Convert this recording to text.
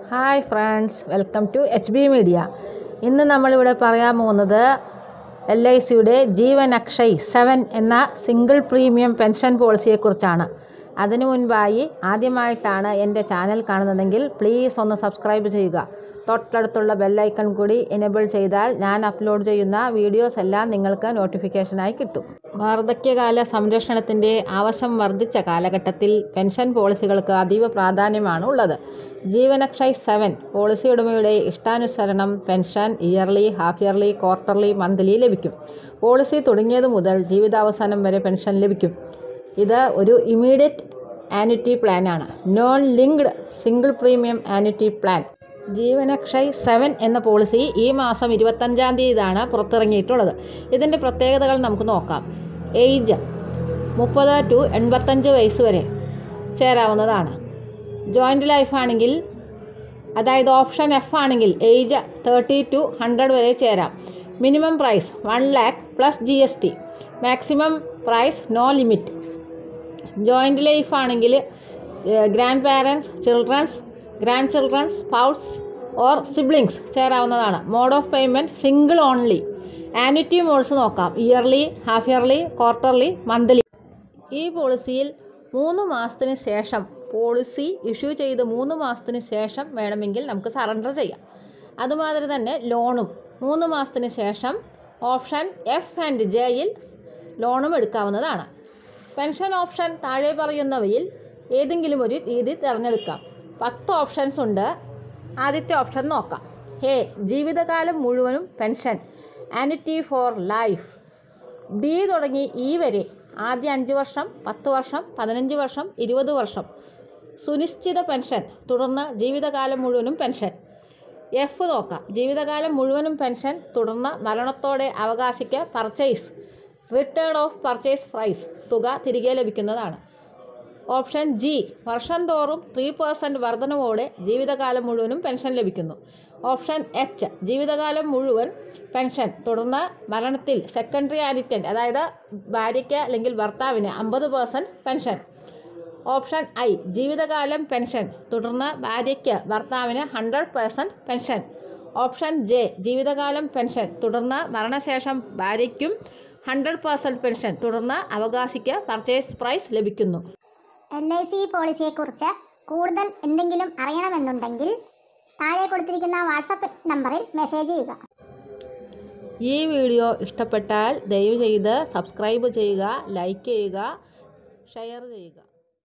hi friends welcome to H B media ഇന്ന് നമ്മളിവിടെ പറയാൻ പോകുന്നത് എൽ ഐ സിയുടെ ജീവൻ അക്ഷയ് സെവൻ എന്ന സിംഗിൾ പ്രീമിയം പെൻഷൻ പോളിസിയെക്കുറിച്ചാണ് അതിനു മുൻപായി ആദ്യമായിട്ടാണ് എൻ്റെ ചാനൽ കാണുന്നതെങ്കിൽ പ്ലീസ് ഒന്ന് സബ്സ്ക്രൈബ് ചെയ്യുക തൊട്ടടുത്തുള്ള ബെല്ലൈക്കൺ കൂടി എനേബിൾ ചെയ്താൽ ഞാൻ അപ്ലോഡ് ചെയ്യുന്ന വീഡിയോസ് എല്ലാം നിങ്ങൾക്ക് നോട്ടിഫിക്കേഷനായി കിട്ടും വാർദ്ധക്യകാല സംരക്ഷണത്തിൻ്റെ ആവശ്യം വർദ്ധിച്ച കാലഘട്ടത്തിൽ പെൻഷൻ പോളിസികൾക്ക് അതീവ പ്രാധാന്യമാണ് ഉള്ളത് ജീവനക്ഷയ് സെവൻ പോളിസി ഉടമയുടെ ഇഷ്ടാനുസരണം pension yearly half yearly quarterly monthly ലഭിക്കും പോളിസി തുടങ്ങിയത് മുതൽ ജീവിതാവസാനം വരെ പെൻഷൻ ലഭിക്കും ഇത് ഒരു ഇമീഡിയറ്റ് ആനുറ്റി പ്ലാനാണ് non linked single premium annuity plan Jeevan Akshay seven എന്ന പോളിസി ഈ മാസം ഇരുപത്തഞ്ചാം തീയതിയാണ് പുറത്തിറങ്ങിയിട്ടുള്ളത് ഇതിൻ്റെ പ്രത്യേകതകൾ നമുക്ക് നോക്കാം ഏജ് മുപ്പത് ടു എൺപത്തഞ്ച് വയസ്സ് വരെ ചേരാവുന്നതാണ് ജോയിൻ്റ് ലൈഫ് ആണെങ്കിൽ അതായത് ഓപ്ഷൻ എഫ് ആണെങ്കിൽ ഏജ് തേർട്ടി ടു ഹൺഡ്രഡ് വരെ ചേരാം minimum price one lakh plus G S T maximum price no limit joint life ആണെങ്കിൽ grandparents childrens grandchildrens spouse or siblings ചേരാവുന്നതാണ് mode of payment single only annuity modes നോക്കാം yearly half yearly quarterly monthly ഈ പോളിസിയിൽ മൂന്ന് മാസത്തിന് ശേഷം policy issue ചെയ്ത് മൂന്ന് മാസത്തിന് ശേഷം വേണമെങ്കിൽ നമുക്ക് സറണ്ടർ ചെയ്യാം അതുമാതിരി തന്നെ ലോണും മൂന്ന് മാസത്തിന് ശേഷം ഓപ്ഷൻ എഫ് ആൻഡ് ജെയിൽ ലോണും എടുക്കാവുന്നതാണ് പെൻഷൻ ഓപ്ഷൻ താഴെ പറയുന്നവയിൽ ഏതെങ്കിലും ഒരു രീതി തിരഞ്ഞെടുക്കാം പത്ത് ഓപ്ഷൻസ് ഉണ്ട് ആദ്യത്തെ ഓപ്ഷൻ നോക്കാം എ ജീവിതകാലം മുഴുവനും pension annuity for life B തുടങ്ങി ഇ വരെ ആദ്യ അഞ്ച് വർഷം പത്ത് വർഷം പതിനഞ്ച് വർഷം ഇരുപത് വർഷം സുനിശ്ചിത പെൻഷൻ തുടർന്ന് ജീവിതകാലം മുഴുവനും പെൻഷൻ എഫ് നോക്കാം ജീവിതകാലം മുഴുവനും പെൻഷൻ തുടർന്ന് മരണത്തോടെ അവകാശിക്ക് purchase return of purchase price തുക തിരികെ ലഭിക്കുന്നതാണ് ഓപ്ഷൻ ജി വർഷം തോറും ത്രീ പേഴ്സൻറ്റ് വർധനവോടെ ജീവിതകാലം മുഴുവനും പെൻഷൻ ലഭിക്കുന്നു ഓപ്ഷൻ എച്ച് ജീവിതകാലം മുഴുവൻ പെൻഷൻ തുടർന്ന് മരണത്തിൽ സെക്കൻഡറി ആനിറ്റൻറ്റ് അതായത് ഭാര്യയ്ക്ക് അല്ലെങ്കിൽ ഭർത്താവിന് അമ്പത് പേഴ്സൻറ്റ് പെൻഷൻ ഓപ്ഷൻ ഐ ജീവിതകാലം പെൻഷൻ തുടർന്ന് ഭാര്യയ്ക്ക് ഭർത്താവിന് hundred percent pension option J ജീവിതകാലം പെൻഷൻ തുടർന്ന് മരണശേഷം ഭാര്യയ്ക്കും ഹൺഡ്രഡ് പേഴ്സൻറ്റ് പെൻഷൻ തുടർന്ന് അവകാശിക്ക് പർച്ചേസ് പ്രൈസ് ലഭിക്കുന്നു എൽ ഐ സി പോളിസിയെക്കുറിച്ച് കൂടുതൽ എന്തെങ്കിലും അറിയണമെന്നുണ്ടെങ്കിൽ താഴെ കൊടുത്തിരിക്കുന്ന വാട്സപ്പ് നമ്പറിൽ മെസ്സേജ് ചെയ്യുക ഈ വീഡിയോ ഇഷ്ടപ്പെട്ടാൽ ദയവ് ചെയ്ത് സബ്സ്ക്രൈബ് ചെയ്യുക ലൈക്ക് ചെയ്യുക ഷെയർ ചെയ്യുക